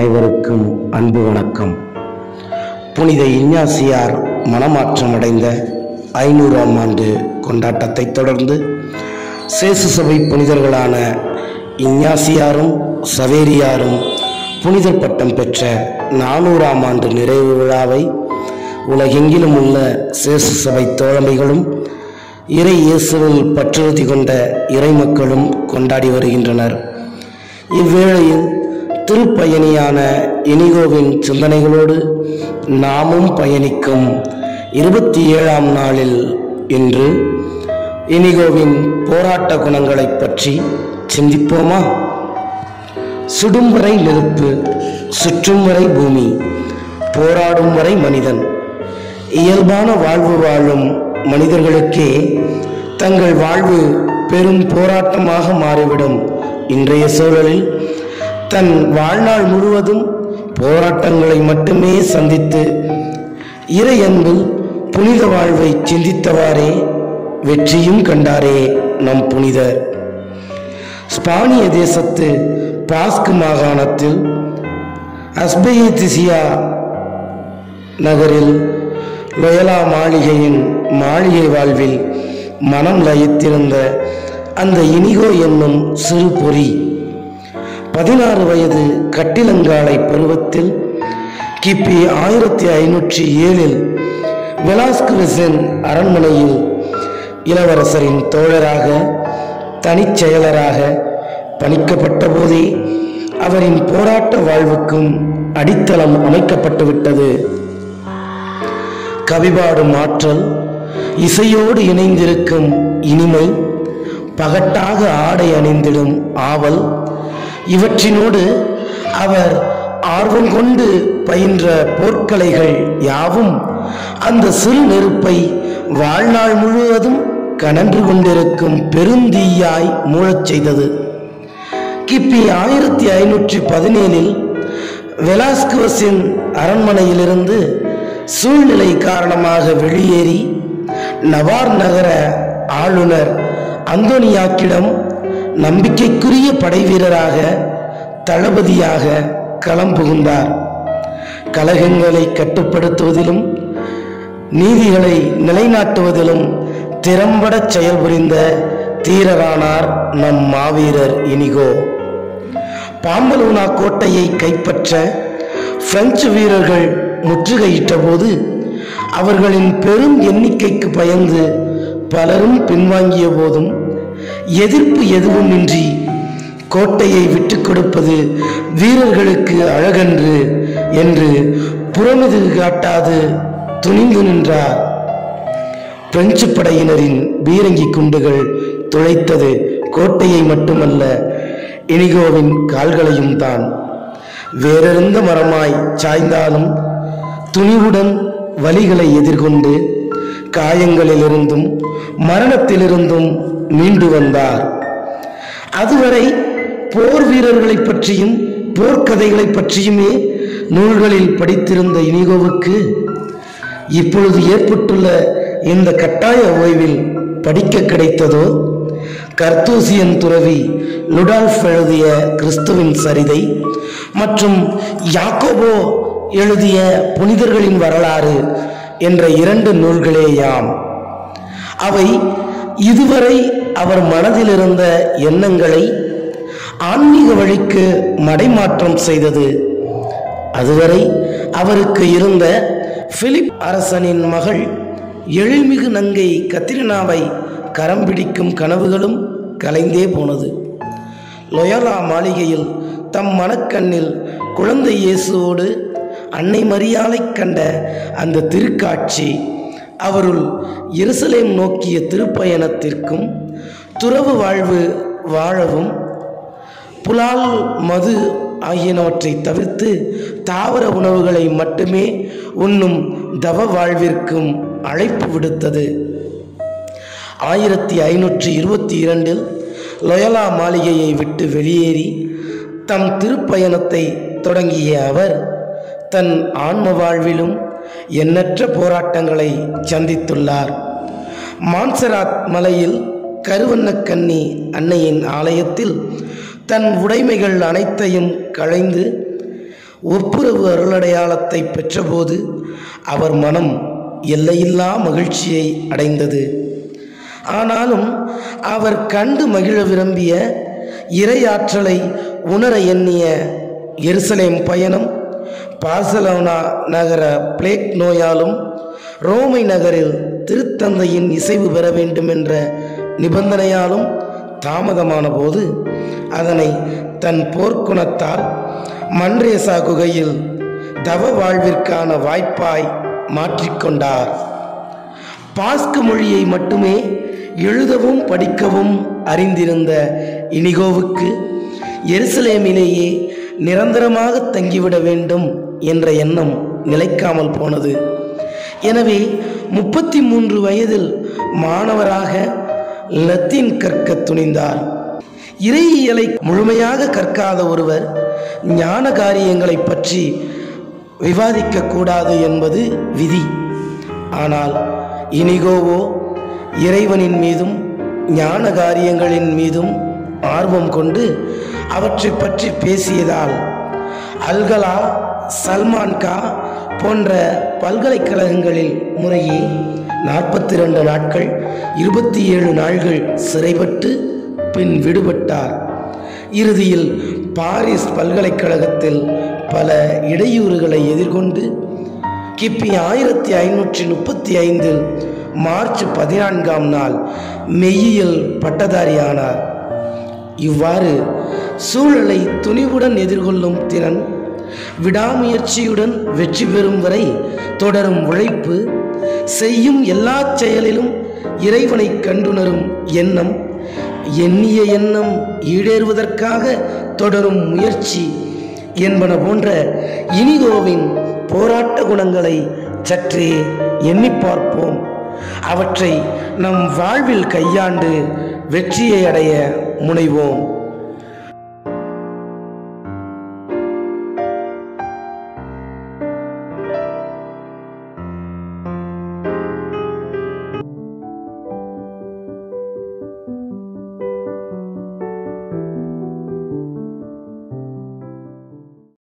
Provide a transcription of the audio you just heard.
அனைவருக்கும் அன்பு வணக்கம் புனித இஞ்ஞாசியார் மனமாற்றம் அடைந்த ஐநூறாம் ஆண்டு கொண்டாட்டத்தை தொடர்ந்து சேசு சபை புனிதர்களான இஞ்ஞாசியாரும் சவேரியாரும் புனிதர் பட்டம் பெற்ற நானூறாம் ஆண்டு நிறைவு விழாவை உலகெங்கிலும் உள்ள சேசு சபை தோழமைகளும் இறை இயேசுவில் பற்றுறுதி கொண்ட இறைமக்களும் கொண்டாடி வருகின்றனர் இவ்வேளையில் திருப்பயணியான இனிகோவின் சிந்தனைகளோடு நாமும் பயணிக்கும் இருபத்தி ஏழாம் நாளில் இன்று இனிகோவின் போராட்ட குணங்களைப் பற்றி சிந்திப்போமா சுடும் வரை நெருப்பு சுற்றும் வரை பூமி போராடும் வரை மனிதன் இயல்பான வாழ்வு வாழும் மனிதர்களுக்கே தங்கள் வாழ்வு பெரும் போராட்டமாக மாறிவிடும் இன்றைய சூழலில் தன் வாழ்நாள் முழுவதும் போராட்டங்களை மட்டுமே சந்தித்து இறை அன்பில் புனித வாழ்வை சிந்தித்தவாறே வெற்றியும் கண்டாரே நம் புனிதர் ஸ்பானிய தேசத்து பாஸ்க் மாகாணத்தில் அஸ்பெயிதிசியா நகரில் லொயலா மாளிகையின் மாளிகை வாழ்வில் மனம் லயித்திருந்த அந்த இனிகோ என்னும் சிறு பொறி பதினாறு வயது கட்டிலங்காலை பருவத்தில் கிபி ஆயிரத்தி ஐநூற்றி ஏழில் வெலாஸ்குவிசன் அரண்மனையில் இளவரசரின் தோழராக தனிச் செயலராக பணிக்கப்பட்ட போதே அவரின் போராட்ட வாழ்வுக்கும் அடித்தளம் அமைக்கப்பட்டு விட்டது கவிபாடும் ஆற்றல் இசையோடு இணைந்திருக்கும் இனிமை பகட்டாக ஆடை அணிந்திடும் ஆவல் இவற்றினோடு அவர் ஆர்வம் கொண்டு பயின்ற போர்க்கலைகள் யாவும் அந்த சிறு நெருப்பை வாழ்நாள் முழுவதும் கனன்று கொண்டிருக்கும் பெருந்தீயாய் மூழச் செய்தது கிபி ஆயிரத்தி ஐநூற்றி பதினேழில் வெலாஸ்குவஸின் அரண்மனையிலிருந்து சூழ்நிலை காரணமாக வெளியேறி நவார் நகர ஆளுநர் அந்தோனியாக்கிடம் நம்பிக்கைக்குரிய படைவீரராக தளபதியாக களம் புகுந்தார் கலகங்களை கட்டுப்படுத்துவதிலும் நீதிகளை நிலைநாட்டுவதிலும் திறம்பட செயல்புரிந்த தீரரானார் நம் மாவீரர் இனிகோ பாம்பலூனா கோட்டையை கைப்பற்ற பிரெஞ்சு வீரர்கள் முற்றுகையிட்ட போது அவர்களின் பெரும் எண்ணிக்கைக்கு பயந்து பலரும் பின்வாங்கிய போதும் எதிர்ப்பு எதுவுமின்றி கோட்டையை விட்டுக் கொடுப்பது வீரர்களுக்கு அழகன்று என்று புறமிது காட்டாது துணிந்து நின்றார் பிரெஞ்சு படையினரின் பீரங்கி குண்டுகள் துளைத்தது கோட்டையை மட்டுமல்ல இனிகோவின் கால்களையும் தான் வேறெந்த மரமாய் சாய்ந்தாலும் துணிவுடன் வலிகளை எதிர்கொண்டு காயங்களிலிருந்தும் மரணத்திலிருந்தும் மீண்டு வந்தார் அதுவரை போர் வீரர்களை பற்றியும் போர்க்கதைகளை பற்றியுமே நூல்களில் படித்திருந்த இனிகோவுக்கு இப்பொழுது ஏற்பட்டுள்ள இந்த கட்டாய ஓய்வில் படிக்க கிடைத்ததோ கர்த்தூசியன் துறவி லுடால்ஃப் எழுதிய கிறிஸ்துவின் சரிதை மற்றும் யாக்கோபோ எழுதிய புனிதர்களின் வரலாறு என்ற இரண்டு நூல்களேயாம் அவை இதுவரை அவர் மனதில் இருந்த எண்ணங்களை ஆன்மீக வழிக்கு மடைமாற்றம் செய்தது அதுவரை அவருக்கு இருந்த பிலிப் அரசனின் மகள் எழில்மிகு நங்கை கத்திரினாவை கரம் பிடிக்கும் கனவுகளும் கலைந்தே போனது லொயலா மாளிகையில் தம் மனக்கண்ணில் குழந்தை இயேசுவோடு அன்னை மரியாளைக் கண்ட அந்த திருக்காட்சி அவருள் எருசலேம் நோக்கிய திருப்பயணத்திற்கும் துறவு வாழ்வு வாழவும் புலால் மது ஆகியனவற்றை தவிர்த்து தாவர உணவுகளை மட்டுமே உண்ணும் தவ வாழ்விற்கும் அழைப்பு விடுத்தது ஆயிரத்தி ஐநூற்றி இருபத்தி இரண்டில் லொயலா மாளிகையை விட்டு வெளியேறி தம் திருப்பயணத்தை தொடங்கிய அவர் தன் ஆன்ம வாழ்விலும் எண்ணற்ற போராட்டங்களை சந்தித்துள்ளார் மான்சராத் மலையில் கருவண்ணக்கன்னி அன்னையின் ஆலயத்தில் தன் உடைமைகள் அனைத்தையும் களைந்து ஒப்புரவு அருளடையாளத்தை பெற்றபோது அவர் மனம் எல்லையில்லா மகிழ்ச்சியை அடைந்தது ஆனாலும் அவர் கண்டு மகிழ விரும்பிய இறையாற்றலை உணர எண்ணிய எருசலேம் பயணம் பார்சலோனா நகர பிளேக் நோயாலும் ரோமை நகரில் திருத்தந்தையின் இசைவு பெற வேண்டும் என்ற நிபந்தனையாலும் தாமதமான போது அதனை தன் போர்க்குணத்தால் மன்ரேசா குகையில் தவ வாழ்விற்கான வாய்ப்பாய் மாற்றிக்கொண்டார் பாஸ்கு மொழியை மட்டுமே எழுதவும் படிக்கவும் அறிந்திருந்த இனிகோவுக்கு எருசலேமிலேயே நிரந்தரமாக தங்கிவிட வேண்டும் என்ற எண்ணம் நிலைக்காமல் போனது எனவே முப்பத்தி மூன்று வயதில் மாணவராக லத்தீன் கற்க துணிந்தார் இறையியலை முழுமையாக கற்காத ஒருவர் ஞான காரியங்களை பற்றி விவாதிக்கக்கூடாது என்பது விதி ஆனால் இனிகோவோ இறைவனின் மீதும் ஞான காரியங்களின் மீதும் ஆர்வம் கொண்டு அவற்றை பற்றி பேசியதால் அல்கலா சல்மான்கா போன்ற பல்கலைக்கழகங்களில் முறையே நாற்பத்தி ரெண்டு நாட்கள் இருபத்தி ஏழு நாள்கள் சிறைப்பட்டு பின் விடுபட்டார் இறுதியில் பாரிஸ் பல்கலைக்கழகத்தில் பல இடையூறுகளை எதிர்கொண்டு கிபி ஆயிரத்தி ஐநூற்றி முப்பத்தி ஐந்தில் மார்ச் பதினான்காம் நாள் மெய்யியல் பட்டதாரியானார் இவ்வாறு சூழலை துணிவுடன் எதிர்கொள்ளும் திறன் விடாமுயற்சியுடன் வெற்றி பெறும் வரை தொடரும் உழைப்பு செய்யும் எல்லா செயலிலும் இறைவனை கண்டுணரும் எண்ணம் எண்ணிய எண்ணம் ஈடேறுவதற்காக தொடரும் முயற்சி என்பன போன்ற இனிதோவின் போராட்ட குணங்களை சற்றே எண்ணி பார்ப்போம் அவற்றை நம் வாழ்வில் கையாண்டு வெற்றியை அடைய முனைவோம்